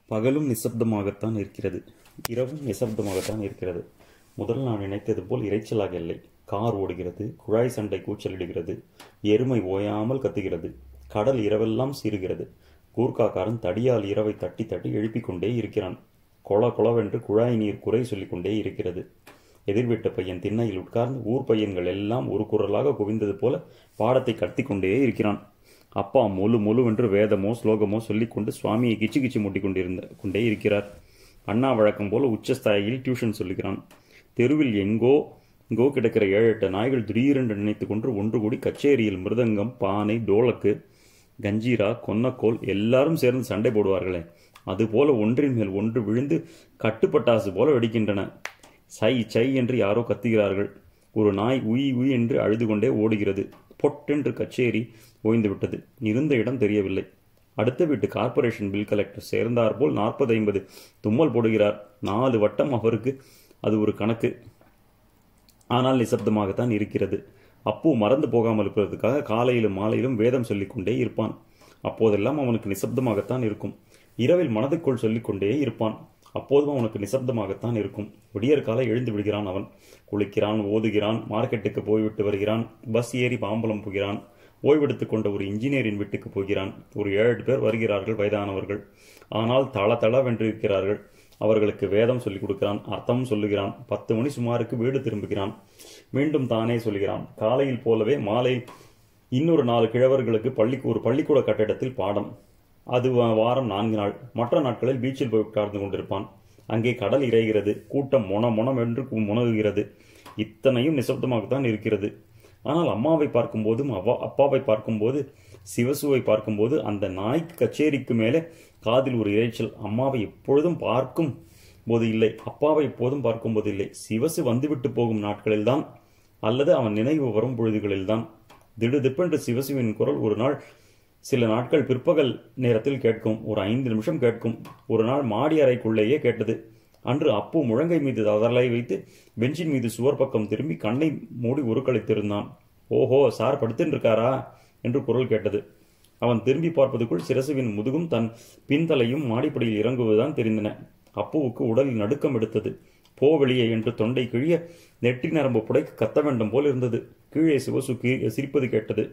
பகலும் நிசப்தமாகத்தான் இருக்கிறது இரவும் நிசப்தமாகத்தான் இருக்கிறது முதல் நான் நினைத்தது போல் இரைச்சலாக இல்லை கார் ஓடுகிறது குழாய் சண்டை கூச்சலிடுகிறது எருமை ஓயாமல் கத்துகிறது கடல் இரவெல்லாம் சீறுகிறது கூர்க்காக்காரன் தடியால் இரவை தட்டி தட்டி எழுப்பிக் கொண்டே இருக்கிறான் கொல கொலவென்று குழாய் நீர் குறை சொல்லிக் கொண்டே இருக்கிறது எதிர்விட்ட பையன் திண்ணையில் உட்கார்ந்து ஊர் பையன்கள் எல்லாம் ஒரு குரலாக குவிந்தது போல பாடத்தை கத்திக் கொண்டே இருக்கிறான் அப்பா மொழு மொழுவென்று வேதமோ ஸ்லோகமோ சொல்லிக்கொண்டு சுவாமியை கிச்சு கிச்சு முட்டிக் கொண்டிருந்த கொண்டே இருக்கிறார் அண்ணா வழக்கம் போல உச்சஸ்தாயில் டியூஷன் சொல்லுகிறான் தெருவில் எங்கோ எங்கோ கிடக்கிற ஏழு எட்டு நாய்கள் திடீரென்று நினைத்து கொண்டு ஒன்று கூடி கச்சேரியில் மிருதங்கம் பானை டோலக்கு கஞ்சீரா கொன்னக்கோல் எல்லாரும் சேர்ந்து சண்டை போடுவார்களே அதுபோல ஒன்றின் மேல் ஒன்று விழுந்து கட்டுப்பட்டாசு போல வெடிக்கின்றன சை சை என்று யாரோ கத்துகிறார்கள் ஒரு நாய் உய் உய் என்று அழுது கொண்டே ஓடுகிறது பொட்டென்று கச்சேரி ஓய்ந்து விட்டது இருந்த இடம் தெரியவில்லை அடுத்த வீட்டு கார்ப்பரேஷன் பில் கலெக்டர் சேர்ந்தார் போல் நாற்பது ஐம்பது தும்மல் போடுகிறார் நாலு வட்டம் அவருக்கு அது ஒரு கணக்கு ஆனால் நிசப்தமாகத்தான் இருக்கிறது அப்பு மறந்து போகாமல் இருப்பதற்காக காலையிலும் மாலையிலும் வேதம் சொல்லிக்கொண்டே இருப்பான் அப்போதெல்லாம் அவனுக்கு நிசப்தமாகத்தான் இருக்கும் இரவில் மனதுக்குள் சொல்லிக்கொண்டே இருப்பான் அப்போதும் அவனுக்கு நிசப்தமாகத்தான் இருக்கும் விடியற் காலை எழுந்து விடுகிறான் அவன் குளிக்கிறான் ஓதுகிறான் மார்க்கெட்டுக்கு போய்விட்டு வருகிறான் பஸ் ஏறி பாம்பலம் போகிறான் ஓய்வெடுத்துக் கொண்ட ஒரு இன்ஜினியரின் வீட்டுக்கு போகிறான் ஒரு ஏழு பேர் வருகிறார்கள் வயதானவர்கள் ஆனால் தள தளவென்று இருக்கிறார்கள் அவர்களுக்கு வேதம் சொல்லிக் கொடுக்கிறான் அர்த்தம் சொல்லுகிறான் பத்து மணி சுமாருக்கு வீடு திரும்புகிறான் மீண்டும் தானே சொல்கிறான் காலையில் போலவே மாலை இன்னொரு நாலு கிழவர்களுக்கு பள்ளி ஒரு பள்ளிக்கூட கட்டிடத்தில் பாடம் அது வா- வாரம் நான்கு நாள் மற்ற நாட்களில் பீச்சில் போய் உட்கார்ந்து கொண்டிருப்பான் அங்கே கடல் இறைகிறது கூட்டம் மொன மொனம் என்று கு- முனகுகிறது இத்தனையும் நிசப்தமாகத்தான் இருக்கிறது ஆனால் அம்மாவை பார்க்கும்போதும் அவ்வா அப்பாவை பார்க்கும்போது சிவசுவை பார்க்கும்போது அந்த நாய்க்கு கச்சேரிக்கு மேலே காதில் ஒரு இரைச்சல் அம்மாவை எப்பொழுதும் பார்க்கும் போது இல்லை அப்பாவை எப்போதும் பார்க்கும்போது இல்லை சிவசு வந்துவிட்டு போகும் நாட்களில்தான் அல்லது அவன் நினைவு வரும் பொழுதுகளில்தான் திடுதிப்பென்று சிவசுவின் குரல் ஒரு நாள் சில நாட்கள் பிற்பகல் நேரத்தில் கேட்கும் ஒரு ஐந்து நிமிஷம் கேட்கும் ஒரு நாள் மாடி அறைக்குள்ளேயே கேட்டது அன்று அப்பு முழங்கை மீது அதலை வைத்து பெஞ்சின் மீது சுவர் பக்கம் திரும்பி கண்ணை மூடி உருக்களித்திருந்தான் ஓஹோ சார் படுத்துட்டு இருக்காரா என்று குரல் கேட்டது அவன் திரும்பி பார்ப்பதற்குள் சிரசுவின் முதுகும் தன் பின்தலையும் மாடிப்படியில் இறங்குவதுதான் தெரிந்தன அப்புவுக்கு உடலில் நடுக்கம் எடுத்தது போ வெளியே என்று தொண்டை கிழிய நெட்டி நரம்பு புடைக்கு கத்த வேண்டும் போல் இருந்தது கீழே சிவசு கீ- சிரிப்பது கேட்டது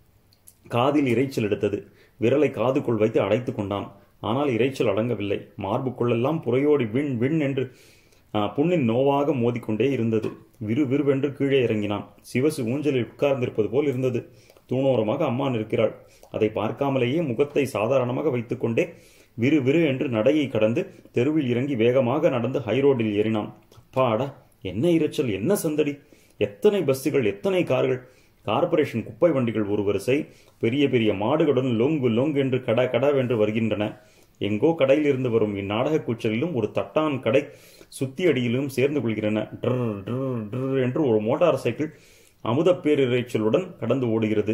காதில் இரைச்சல் எடுத்தது விரலை காதுக்குள் வைத்து அடைத்துக் கொண்டான் ஆனால் இரைச்சல் அடங்கவில்லை மார்புக்குள்ளெல்லாம் புறையோடி விண் விண் என்று ஆ, புண்ணின் நோவாக மோதிக்கொண்டே இருந்தது விறு விறுவென்று கீழே இறங்கினான் சிவசு ஊஞ்சலில் உட்கார்ந்திருப்பது போல் இருந்தது தூணோரமாக அம்மா நிற்கிறாள் அதை பார்க்காமலேயே முகத்தை சாதாரணமாக வைத்துக்கொண்டே விறு விறு என்று நடையை கடந்து தெருவில் இறங்கி வேகமாக நடந்து ஹைரோடில் ஏறினான் அப்பாடா என்ன இரைச்சல் என்ன சந்தடி எத்தனை பஸ்ஸுகள் எத்தனை கார்கள் கார்ப்பரேஷன் குப்பை வண்டிகள் ஒரு வரிசை பெரிய பெரிய மாடுகளுடன் லொங்கு லொங்கு என்று கட கடவென்று வருகின்றன எங்கோ கடையில் இருந்து வரும் இந்நாடக கூச்சலிலும் ஒரு தட்டான் கடை சுத்தி அடியிலும் சேர்ந்து கொள்கின்றன ட்ர் ட்ர் ட்ர் என்று ஒரு மோட்டார் சைக்கிள் அமுத பேரிரைச்சலுடன் கடந்து ஓடுகிறது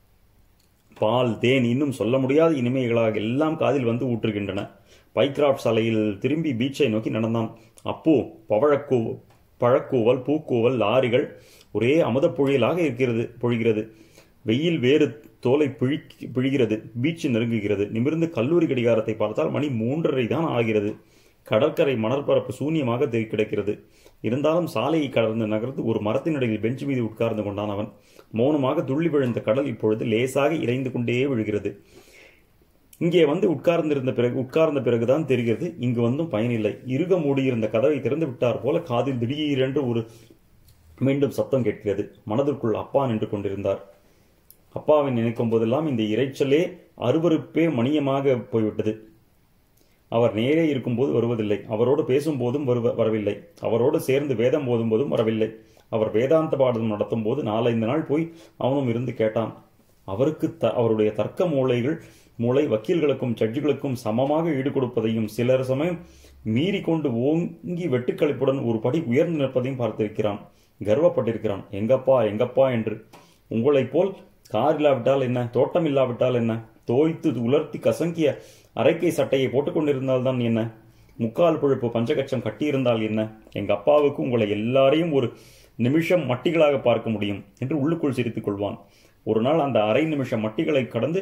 பால் தேன் இன்னும் சொல்ல முடியாத இனிமைகளாக எல்லாம் காதில் வந்து ஊற்றுகின்றன பைக்ராஃப்ட் சாலையில் திரும்பி பீச்சை நோக்கி நடந்தான் அப்போ பவழக்கூ பழக்கூவல் பூக்கூவல் லாரிகள் ஒரே அமுதப் பொழியலாக இருக்கிறது பொழிகிறது வெயில் வேறு தோலை பிழி பிழிகிறது பீச் நெருங்குகிறது நிமிர்ந்து கல்லூரி கடிகாரத்தை பார்த்தால் மணி மூன்றரை தான் ஆகிறது கடற்கரை மணற்பரப்பு சூன்யமாக தெரி- கிடக்கிறது இருந்தாலும் சாலையை கடந்து நகர்ந்து ஒரு மரத்தினடியில் பெஞ்ச் மீது உட்கார்ந்து கொண்டான் அவன் மௌனமாக துள்ளி விழுந்த கடல் இப்பொழுது லேசாக இறைந்து கொண்டே விழுகிறது இங்கே வந்து உட்கார்ந்திருந்த பிறகு உட்கார்ந்த பிறகுதான் தெரிகிறது இங்கு வந்தும் பயனில்லை இறுக மூடியிருந்த கதவை திறந்து விட்டார் போல காதில் திடீரென்று ஒரு மீண்டும் சத்தம் கேட்கிறது மனதிற்குள் அப்பா நின்று கொண்டிருந்தார் அப்பாவை நினைக்கும் போதெல்லாம் இந்த இரைச்சலே அருவருப்பே மணியமாக போய்விட்டது அவர் நேரே இருக்கும்போது வருவதில்லை அவரோடு பேசும்போதும் வருவ வரவில்லை அவரோடு சேர்ந்து வேதம் போதும்போதும் வரவில்லை அவர் வேதாந்த பாடம் நடத்தும் போது நாலைந்து நாள் போய் அவனும் இருந்து கேட்டான் அவருக்கு த அவருடைய தர்க்க மூளைகள் மூளை வக்கீல்களுக்கும் ஜட்ஜுகளுக்கும் சமமாக ஈடு கொடுப்பதையும் சிலர் சமயம் மீறி கொண்டு ஓங்கி வெட்டுக்களிப்புடன் ஒரு படி உயர்ந்து நிற்பதையும் பார்த்திருக்கிறான் கர்வப்பட்டிருக்கிறான் எங்கப்பா எங்கப்பா என்று உங்களைப் போல் கார் இல்லாவிட்டால் என்ன தோட்டம் இல்லாவிட்டால் என்ன தோய்த்து உலர்த்தி கசங்கிய அரைக்கை சட்டையை போட்டுக்கொண்டிருந்தால் தான் என்ன முக்கால் புழுப்பு பஞ்சகச்சம் கட்டியிருந்தால் என்ன எங்க அப்பாவுக்கு உங்களை எல்லாரையும் ஒரு நிமிஷம் மட்டிகளாக பார்க்க முடியும் என்று உள்ளுக்குள் சிரித்துக் கொள்வான் ஒரு நாள் அந்த அரை நிமிஷம் மட்டிகளை கடந்து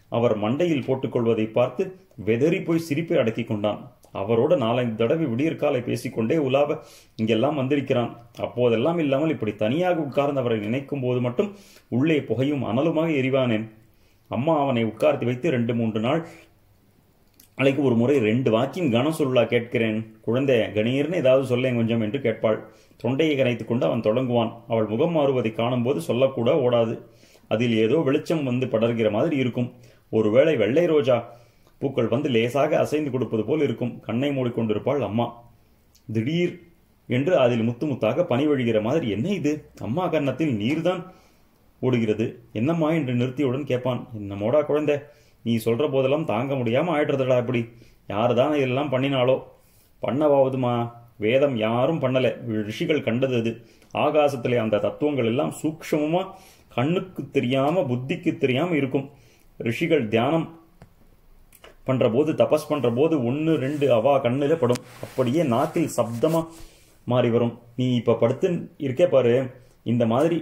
அவர் மண்டையில் போட்டுக்கொள்வதை பார்த்து வெதறி போய் சிரிப்பை அடக்கிக் கொண்டான் அவரோட நாலஞ்சு தடவை விடியற்காலை பேசிக்கொண்டே உலாவ இங்கெல்லாம் வந்திருக்கிறான் அப்போதெல்லாம் இல்லாமல் இப்படி தனியாக உட்கார்ந்து அவரை நினைக்கும் போது மட்டும் உள்ளே புகையும் அனலுமாக எரிவானேன் அம்மா அவனை உட்கார்த்தி வைத்து ரெண்டு மூன்று நாள் நாளைக்கு ஒரு முறை ரெண்டு வாக்கியம் கனம் சொல்லா கேட்கிறேன் குழந்தை கணீர்னு ஏதாவது சொல்லேன் கொஞ்சம் என்று கேட்பாள் தொண்டையை கரைத்துக் கொண்டு அவன் தொடங்குவான் அவள் முகம் மாறுவதை காணும்போது சொல்லக்கூட ஓடாது அதில் ஏதோ வெளிச்சம் வந்து படர்கிற மாதிரி இருக்கும் ஒருவேளை வெள்ளை ரோஜா பூக்கள் வந்து லேசாக அசைந்து கொடுப்பது போல் இருக்கும் கண்ணை மூடிக்கொண்டிருப்பாள் அம்மா திடீர் என்று அதில் முத்து முத்தாக பனி வழிகிற மாதிரி என்ன இது அம்மா கன்னத்தில் நீர்தான் ஓடுகிறது என்னம்மா என்று நிறுத்தியவுடன் கேட்பான் என்னமோடா குழந்தை நீ சொல்ற போதெல்லாம் தாங்க முடியாம ஆயிடுறதுடா இப்படி யாரு தான் இதெல்லாம் பண்ணினாலோ பண்ணவாவதுமா வேதம் யாரும் பண்ணல ரிஷிகள் கண்டது அது ஆகாசத்திலே அந்த தத்துவங்கள் எல்லாம் சூக்ஷமமா கண்ணுக்கு தெரியாம புத்திக்கு தெரியாம இருக்கும் ரிஷிகள் தியானம் பண்ற போது தபஸ் பண்ற போது ஒன்னு ரெண்டு அவா கண்ணுல படும் அப்படியே நாக்கில் சப்தமா மாறி வரும் நீ இப்ப படுத்து இருக்கே பாரு இந்த மாதிரி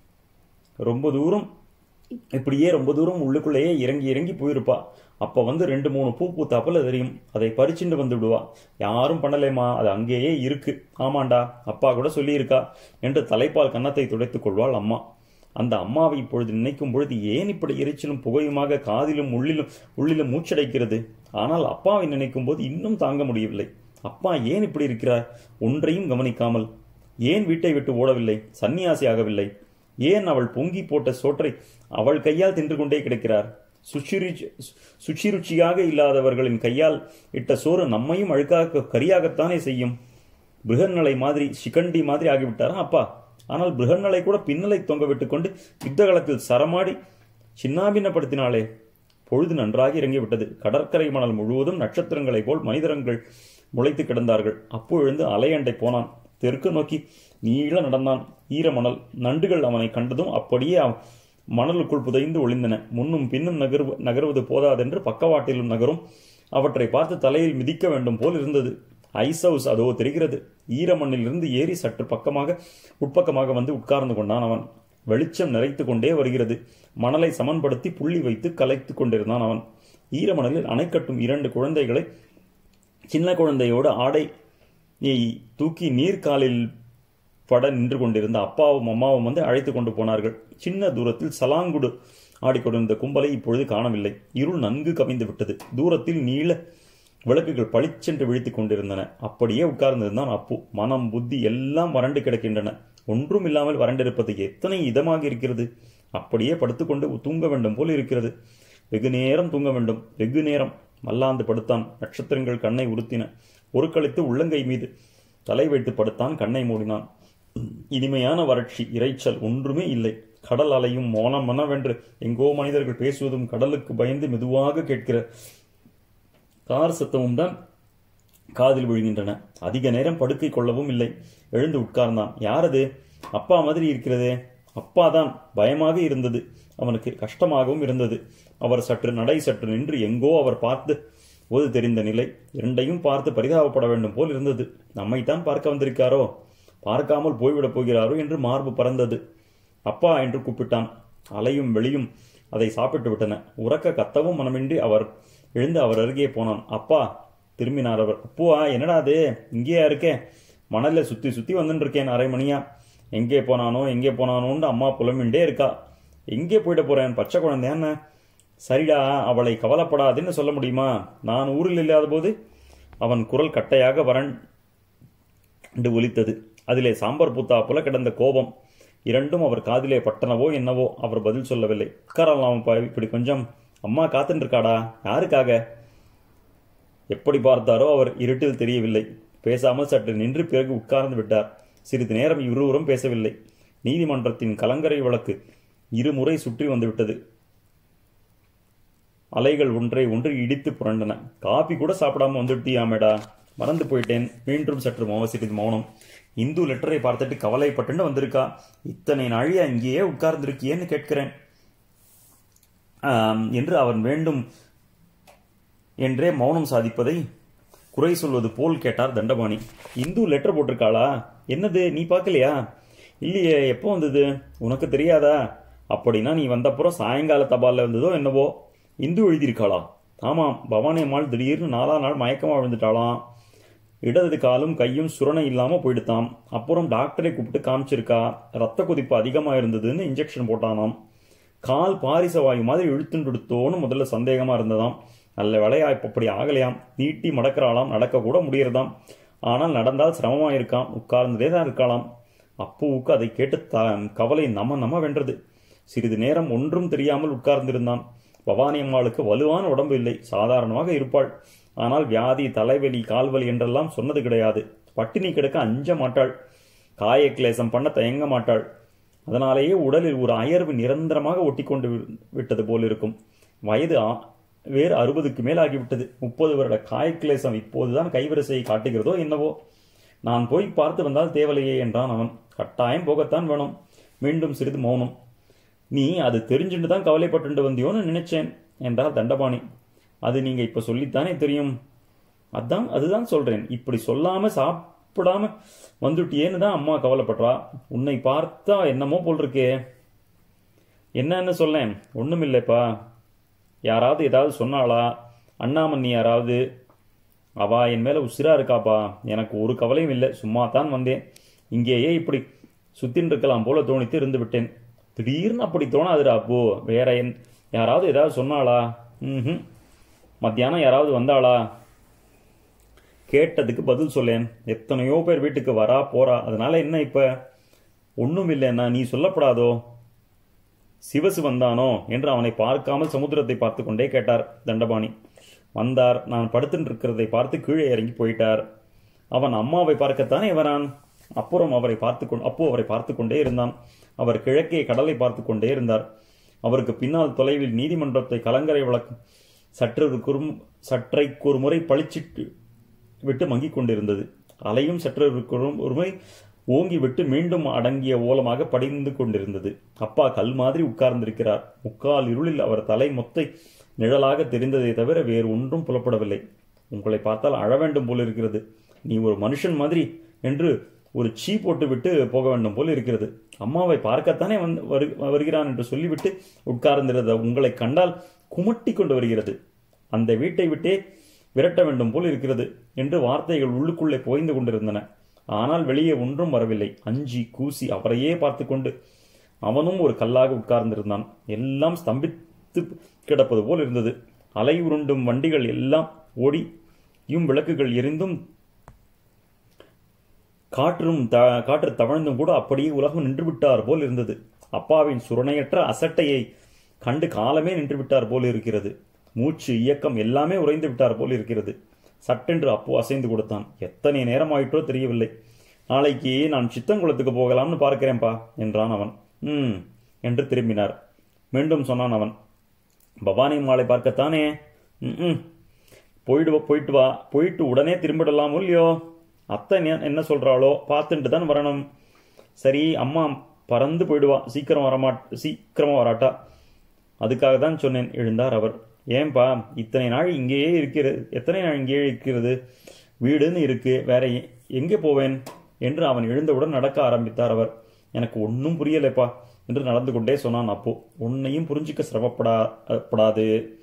ரொம்ப தூரம் இப்படியே ரொம்ப தூரம் உள்ளுக்குள்ளேயே இறங்கி இறங்கி போயிருப்பா அப்ப வந்து ரெண்டு மூணு பூ பூத்தாப்புல தெரியும் அதை பறிச்சுட்டு வந்து விடுவா யாரும் பண்ணலேமா அது அங்கேயே இருக்கு ஆமாண்டா அப்பா கூட சொல்லியிருக்கா என்று தலைப்பால் கன்னத்தை துடைத்துக் கொள்வாள் அம்மா அந்த அம்மாவை இப்பொழுது நினைக்கும் பொழுது ஏன் இப்படி எரிச்சலும் புகையுமாக காதிலும் உள்ளிலும் உள்ளிலும் மூச்சடைக்கிறது ஆனால் அப்பாவை நினைக்கும் போது இன்னும் தாங்க முடியவில்லை அப்பா ஏன் இப்படி இருக்கிறார் ஒன்றையும் கவனிக்காமல் ஏன் வீட்டை விட்டு ஓடவில்லை சன்னியாசி ஆகவில்லை ஏன் அவள் பொங்கி போட்ட சோற்றை அவள் கையால் தின்று கொண்டே கிடக்கிறார் சுச்சிருச்சி சுச்சிருச்சியாக இல்லாதவர்களின் கையால் இட்ட சோறு நம்மையும் அழுக்காக கரியாகத்தானே செய்யும் பிருகநலை மாதிரி சிகண்டி மாதிரி ஆகிவிட்டாரா அப்பா ஆனால் பிருகநலை கூட பின்னலை தொங்க விட்டுக்கொண்டு யுத்த காலத்தில் சரமாடி சின்னாபின்னப்படுத்தினாளே பொழுது நன்றாக இறங்கிவிட்டது கடற்கரை மணல் முழுவதும் நட்சத்திரங்களைப் போல் மனிதரங்கள் முளைத்து கிடந்தார்கள் அப்பு எழுந்து அலையண்டை போனான் தெற்கு நோக்கி நீள நடந்தான் ஈரமணல் நண்டுகள் அவனை கண்டதும் அப்படியே அவன் மணலுக்குள் புதைந்து ஒளிந்தன முன்னும் பின்னும் நகர்வு நகர்வது போதாதென்று பக்கவாட்டிலும் நகரும் அவற்றை பார்த்து தலையில் மிதிக்க வேண்டும் போல் இருந்தது ஐஸ் ஹவுஸ் அதோ தெரிகிறது ஈரமண்ணிலிருந்து ஏறி சற்று பக்கமாக உட்பக்கமாக வந்து உட்கார்ந்து கொண்டான் அவன் வெளிச்சம் நிறைத்து கொண்டே வருகிறது மணலை சமன்படுத்தி புள்ளி வைத்து கலைத்து கொண்டிருந்தான் அவன் ஈரமணலில் அணை கட்டும் இரண்டு குழந்தைகளை சின்ன குழந்தையோடு ஆடை தூக்கி நீர்காலில் பட நின்று கொண்டிருந்த அப்பாவும் அம்மாவும் வந்து அழைத்து கொண்டு போனார்கள் சின்ன தூரத்தில் சலாங்குடு ஆடிக்கொண்டிருந்த கும்பலை இப்பொழுது காணவில்லை இருள் நன்கு கவிந்து விட்டது தூரத்தில் நீள விளக்குகள் பளிச்சென்று விழித்துக் கொண்டிருந்தன அப்படியே உட்கார்ந்திருந்தான் அப்பு மனம் புத்தி எல்லாம் வறண்டு கிடக்கின்றன ஒன்றும் இல்லாமல் வறண்டிருப்பது எத்தனை இதமாக இருக்கிறது அப்படியே படுத்துக்கொண்டு தூங்க வேண்டும் போல் இருக்கிறது வெகு நேரம் தூங்க வேண்டும் வெகு நேரம் மல்லாந்து படுத்தான் நட்சத்திரங்கள் கண்ணை உறுத்தின ஒரு கழித்து உள்ளங்கை மீது தலை வைத்து படுத்தான் கண்ணை மூடினான் இனிமையான வறட்சி இறைச்சல் ஒன்றுமே இல்லை கடல் அலையும் மோனம் மனவென்று எங்கோ மனிதர்கள் பேசுவதும் கடலுக்கு பயந்து மெதுவாக கேட்கிற கார் சத்தமும் தான் காதில் விழுகின்றன அதிக நேரம் படுக்கை கொள்ளவும் இல்லை எழுந்து உட்கார்ந்தான் யாரது அப்பா மாதிரி இருக்கிறதே அப்பா தான் பயமாக இருந்தது அவனுக்கு கஷ்டமாகவும் இருந்தது அவர் சற்று நடை சற்று நின்று எங்கோ அவர் பார்த்து போது தெரிந்த நிலை இரண்டையும் பார்த்து பரிதாபப்பட வேண்டும் போல் இருந்தது நம்மைத்தான் பார்க்க வந்திருக்காரோ பார்க்காமல் போய்விடப் போகிறாரோ என்று மார்பு பறந்தது அப்பா என்று கூப்பிட்டான் அலையும் வெளியும் அதை சாப்பிட்டு விட்டன உறக்க கத்தவும் மனமின்றி அவர் எழுந்து அவர் அருகே போனான் அப்பா திரும்பினார் அவர் அப்புவா என்னடா அது இங்கேயா இருக்கே மணல்ல சுத்தி சுத்தி வந்துட்டு இருக்கேன் அரை மணியா எங்கே போனானோ எங்கே போனானோன்னு அம்மா புலம்பின்றே இருக்கா எங்கே போயிட போறேன் பச்சை குழந்தையான்னு சரிடா அவளை கவலைப்படாதுன்னு சொல்ல முடியுமா நான் ஊரில் இல்லாத போது அவன் குரல் கட்டையாக வறண்டு ஒலித்தது அதிலே சாம்பார் பூத்தா போல கிடந்த கோபம் இரண்டும் அவர் காதிலே பட்டனவோ என்னவோ அவர் பதில் சொல்லவில்லை உட்காரலாமப்பா இப்படி கொஞ்சம் அம்மா காத்துட்டு இருக்காடா யாருக்காக எப்படி பார்த்தாரோ அவர் இருட்டில் தெரியவில்லை பேசாமல் சற்று நின்று பிறகு உட்கார்ந்து விட்டார் சிறிது நேரம் இருவரும் பேசவில்லை நீதிமன்றத்தின் கலங்கரை வழக்கு இருமுறை சுற்றி வந்துவிட்டது அலைகள் ஒன்றை ஒன்று இடித்து புரண்டன காபி கூட சாப்பிடாம வந்துட்டியாமேடா மறந்து போயிட்டேன் மீண்டும் சற்று மௌன சிறிது மௌனம் இந்து லெட்டரை பார்த்துட்டு கவலைப்பட்டுன்னு வந்திருக்கா இத்தனை நாழியா இங்கேயே உட்கார்ந்திருக்கியேன்னு கேட்கிறேன் ஆம், என்று அவன் வேண்டும் என்றே மௌனம் சாதிப்பதை குறை சொல்வது போல் கேட்டார் தண்டபாணி இந்து லெட்டர் போட்டிருக்காளா என்னது நீ பார்க்கலையா இல்லையே எப்போ வந்தது உனக்கு தெரியாதா அப்படின்னா நீ வந்தப்புறம் சாயங்கால தபால்ல வந்ததோ என்னவோ இந்து எழுதியிருக்காளா ஆமாம் பவானி அம்மாள் திடீர்னு நாலா நாள் மயக்கமாக விழுந்துட்டாளாம் இடது காலும் கையும் சுரணை இல்லாமல் போயிடுத்தாம் அப்புறம் டாக்டரை கூப்பிட்டு காமிச்சிருக்கா ரத்த கொதிப்பு அதிகமாக இருந்ததுன்னு இன்ஜெக்ஷன் போட்டானாம் கால் பாரிச வாயு மாதிரி இழுத்துண்டுடுத்தோன்னு முதல்ல சந்தேகமா இருந்ததாம் நல்ல வேலையா இப்ப அப்படி ஆகலையாம் நீட்டி மடக்கிறாளாம் நடக்க கூட முடியறதாம் ஆனால் நடந்தால் சிரமமா இருக்காம் உட்கார்ந்ததே தான் இருக்காளாம் அப்புவுக்கு அதை கேட்டு த கவலை நம நம வென்றது சிறிது நேரம் ஒன்றும் தெரியாமல் உட்கார்ந்திருந்தான் பவானி அம்மாளுக்கு வலுவான உடம்பு இல்லை சாதாரணமாக இருப்பாள் ஆனால் வியாதி தலைவலி கால்வலி என்றெல்லாம் சொன்னது கிடையாது பட்டினி கிடக்க அஞ்ச மாட்டாள் காய கிளேசம் பண்ண தயங்க மாட்டாள் அதனாலேயே உடலில் ஒரு அயர்வு நிரந்தரமாக ஒட்டிக்கொண்டு வி- விட்டது போல் இருக்கும் வயது ஆ- வேறு அறுபதுக்கு மேல் ஆகிவிட்டது முப்பது வருட காயக்கிளேசம் இப்போதுதான் கைவரிசையை காட்டுகிறதோ என்னவோ நான் போய் பார்த்து வந்தால் தேவலையே என்றான் அவன் கட்டாயம் போகத்தான் வேணும் மீண்டும் சிறிது மௌனம் நீ அது தெரிஞ்சுட்டு தான் கவலைப்பட்டு வந்தியோன்னு நினைச்சேன் என்றார் தண்டபாணி அது நீங்க இப்ப சொல்லித்தானே தெரியும் அதான் அதுதான் சொல்றேன் இப்படி சொல்லாம சாப்பிடாம வந்துட்டியேன்னு தான் அம்மா கவலைப்படுறா உன்னை பார்த்தா என்னமோ போல் இருக்கே என்னன்னு சொல்லேன் ஒண்ணுமில்லைப்பா யாராவது ஏதாவது சொன்னாளா அண்ணாமண்ணி யாராவது அவா என் மேல உசிரா இருக்காப்பா எனக்கு ஒரு கவலையும் இல்லை சும்மா தான் வந்தேன் இங்கேயே இப்படி சுத்தின்னு இருக்கலாம் போல தோணித்து இருந்து விட்டேன் திடீர்னு அப்படி தோணாதுடா அப்போ வேற என் யாராவது ஏதாவது சொன்னாளா ம் மத்தியானம் யாராவது வந்தாளா கேட்டதுக்கு பதில் சொல்லேன் எத்தனையோ பேர் வீட்டுக்கு வரா போறா அதனால என்ன இப்ப ஒண்ணும் இல்லைன்னா நீ சொல்லப்படாதோ சிவசு வந்தானோ என்று அவனை பார்க்காமல் சமுத்திரத்தை பார்த்து கொண்டே கேட்டார் தண்டபாணி வந்தார் நான் படுத்துட்டு இருக்கிறதை பார்த்து கீழே இறங்கி போயிட்டார் அவன் அம்மாவை பார்க்கத்தானே வரான் அப்புறம் அவரை பார்த்து கொண்டு அப்போ அவரை பார்த்து கொண்டே இருந்தான் அவர் கிழக்கே கடலை பார்த்து கொண்டே இருந்தார் அவருக்கு பின்னால் தொலைவில் நீதிமன்றத்தை கலங்கரை விளக்கு சற்று குறும் சற்றைக்கு ஒரு முறை பளிச்சிட்டு விட்டு மங்கிக் கொண்டிருந்தது அலையும் சற்று ஒரு- ஒரு முறை ஓங்கி விட்டு மீண்டும் அடங்கிய ஓலமாக படிந்து கொண்டிருந்தது அப்பா கல் மாதிரி உட்கார்ந்திருக்கிறார் முக்கால் இருளில் அவர் தலை மொத்தை நிழலாக தெரிந்ததை தவிர வேறு ஒன்றும் புலப்படவில்லை உங்களை பார்த்தால் அழ வேண்டும் போல இருக்கிறது நீ ஒரு மனுஷன் மாதிரி என்று ஒரு சீ போட்டு விட்டு போக வேண்டும் போல இருக்கிறது அம்மாவை பார்க்கத்தானே வந்து வரு- வருகிறான் என்று சொல்லிவிட்டு உட்கார்ந்திருந்த உங்களை கண்டால் குமட்டி கொண்டு வருகிறது அந்த வீட்டை விட்டே விரட்ட வேண்டும் போல் இருக்கிறது என்று வார்த்தைகள் உள்ளுக்குள்ளே புகைந்து கொண்டிருந்தன ஆனால் வெளியே ஒன்றும் வரவில்லை அஞ்சி கூசி அவரையே பார்த்து கொண்டு அவனும் ஒரு கல்லாக உட்கார்ந்திருந்தான் எல்லாம் ஸ்தம்பித்து கிடப்பது போல் இருந்தது அலை உருண்டும் வண்டிகள் எல்லாம் ஓடியும் விளக்குகள் எரிந்தும் காற்றும் த காற்று தவழ்ந்தும் கூட அப்படியே உலகம் நின்று விட்டார் போல் இருந்தது அப்பாவின் சுரணையற்ற அசட்டையை கண்டு காலமே நின்று விட்டார் போல் இருக்கிறது மூச்சு இயக்கம் எல்லாமே உறைந்து விட்டார் போல் இருக்கிறது சட்டென்று அப்போ அசைந்து கொடுத்தான் எத்தனை நேரம் ஆயிற்றோ தெரியவில்லை நாளைக்கு நான் சித்தங்குளத்துக்கு போகலாம்னு பார்க்கிறேன்பா என்றான் அவன் ம் என்று திரும்பினார் மீண்டும் சொன்னான் அவன் பவானி மாலை பார்க்கத்தானே ம் போயிடு வா- போயிட்டு வா போயிட்டு உடனே திரும்பிடலாமோ இல்லையோ அத்தை என்ன- என்ன சொல்றாளோ பார்த்துட்டு தான் வரணும் சரி அம்மா பறந்து போயிடுவா சீக்கிரம் வரமாட் சீக்கிரமா வராட்டா அதுக்காக தான் சொன்னேன் எழுந்தார் அவர் ஏன்பா இத்தனை நாள் இங்கேயே இருக்கிறது எத்தனை நாள் இங்கேயே இருக்கிறது வீடுன்னு இருக்கு வேற எ- எங்கே போவேன் என்று அவன் எழுந்தவுடன் நடக்க ஆரம்பித்தார் அவர் எனக்கு ஒன்றும் புரியலைப்பா என்று நடந்து கொண்டே சொன்னான் அப்போ உன்னையும் புரிஞ்சிக்க சிரமப்படா படாது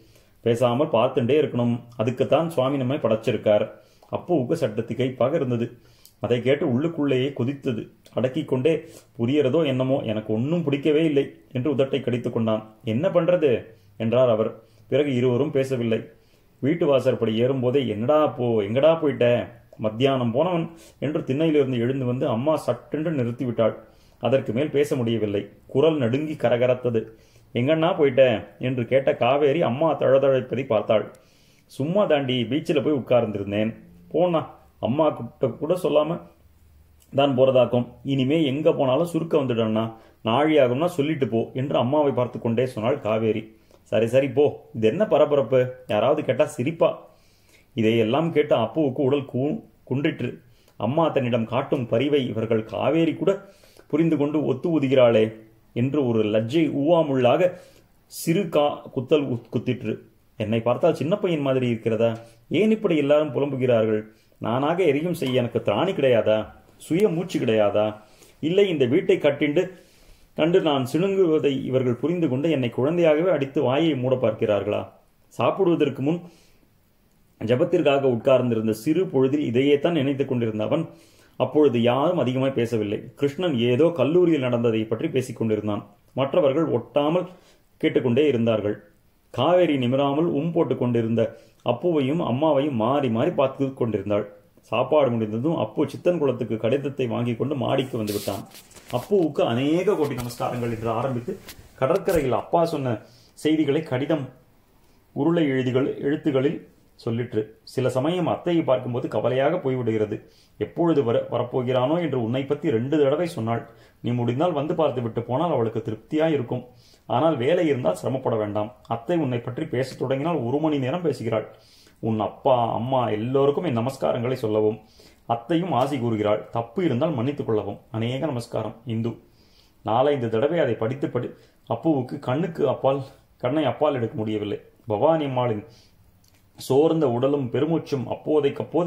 பேசாமல் பார்த்துட்டே இருக்கணும் அதுக்குத்தான் சுவாமி நம்மை படைச்சிருக்கார் அப்போவுக்கு சட்ட திகைப்பாக இருந்தது அதை கேட்டு உள்ளுக்குள்ளேயே கொதித்தது அடக்கிக் கொண்டே புரியறதோ என்னமோ எனக்கு ஒன்றும் பிடிக்கவே இல்லை என்று உதட்டை கடித்துக் கொண்டான் என்ன பண்றது என்றார் அவர் பிறகு இருவரும் பேசவில்லை வீட்டு வாசற்படி ஏறும்போதே என்னடா போ எங்கடா போயிட்ட மத்தியானம் போனவன் என்று திண்ணையிலிருந்து எழுந்து வந்து அம்மா சட்டென்று நிறுத்திவிட்டாள் அதற்கு மேல் பேச முடியவில்லை குரல் நடுங்கி கரகரத்தது எங்கண்ணா போயிட்ட என்று கேட்ட காவேரி அம்மா தழதழைப்பதை பார்த்தாள் சும்மா தாண்டி பீச்சில் போய் உட்கார்ந்திருந்தேன் போனா அம்மா கிட்ட கூட சொல்லாம தான் போறதாக்கும் இனிமே எங்க போனாலும் சுருக்க வந்துடண்ணா நாழி ஆகும்னா சொல்லிட்டு போ என்று அம்மாவை பார்த்து கொண்டே சொன்னாள் காவேரி சரி சரி போ இது என்ன பரபரப்பு யாராவது கேட்டா சிரிப்பா இதையெல்லாம் கேட்ட அப்புவுக்கு உடல் கூ குன்றிற்று அம்மா தன்னிடம் காட்டும் பரிவை இவர்கள் காவேரி கூட புரிந்து கொண்டு ஒத்து ஊதுகிறாளே என்று ஒரு லஜ்ஜை ஊவாமுள்ளாக சிறு கா குத்தல் உத்- குத்திற்று என்னை பார்த்தால் சின்ன பையன் மாதிரி இருக்கிறதா ஏன் இப்படி எல்லாரும் புலம்புகிறார்கள் நானாக எதையும் செய்ய எனக்கு திராணி கிடையாதா சுய மூச்சு கிடையாதா இல்லை இந்த வீட்டை கட்டிண்டு கண்டு நான் சிணுங்குவதை இவர்கள் புரிந்து கொண்டு என்னை குழந்தையாகவே அடித்து வாயை மூட பார்க்கிறார்களா சாப்பிடுவதற்கு முன் ஜபத்திற்காக உட்கார்ந்திருந்த சிறு பொழுதில் இதையே தான் நினைத்துக் கொண்டிருந்த அவன் அப்பொழுது யாரும் அதிகமாய் பேசவில்லை கிருஷ்ணன் ஏதோ கல்லூரியில் நடந்ததை பற்றி பேசிக் கொண்டிருந்தான் மற்றவர்கள் ஒட்டாமல் கேட்டுக்கொண்டே இருந்தார்கள் காவேரி நிமிராமல் உம் போட்டுக் கொண்டிருந்த அப்புவையும் அம்மாவையும் மாறி மாறி பார்த்து கொண்டிருந்தாள் சாப்பாடு முடிந்ததும் அப்பு சித்தன் குளத்துக்கு கடிதத்தை வாங்கி கொண்டு மாடிக்கு வந்து விட்டான் அப்புவுக்கு அநேக கோடி நமஸ்காரங்கள் என்று ஆரம்பித்து கடற்கரையில் அப்பா சொன்ன செய்திகளை கடிதம் உருளை எழுதிகள் எழுத்துகளில் சொல்லிற்று சில சமயம் அத்தையை பார்க்கும்போது கவலையாக போய்விடுகிறது எப்பொழுது வர வரப்போகிறானோ என்று உன்னை பற்றி ரெண்டு தடவை சொன்னாள் நீ முடிந்தால் வந்து பார்த்து விட்டு போனால் அவளுக்கு திருப்தியாய் இருக்கும் ஆனால் வேலை இருந்தால் சிரமப்பட வேண்டாம் அத்தை உன்னை பற்றி பேசத் தொடங்கினால் ஒரு மணி நேரம் பேசுகிறாள் உன் அப்பா அம்மா எல்லோருக்கும் என் நமஸ்காரங்களை சொல்லவும் அத்தையும் ஆசி கூறுகிறாள் தப்பு இருந்தால் மன்னித்துக் கொள்ளவும் அநேக நமஸ்காரம் இந்து நாலைந்து தடவை அதை படித்து படி அப்புவுக்கு கண்ணுக்கு அப்பால் கண்ணை அப்பால் எடுக்க முடியவில்லை பவானி அம்மாளின் சோர்ந்த உடலும் பெருமூச்சும் அப்போதைக்கப்போது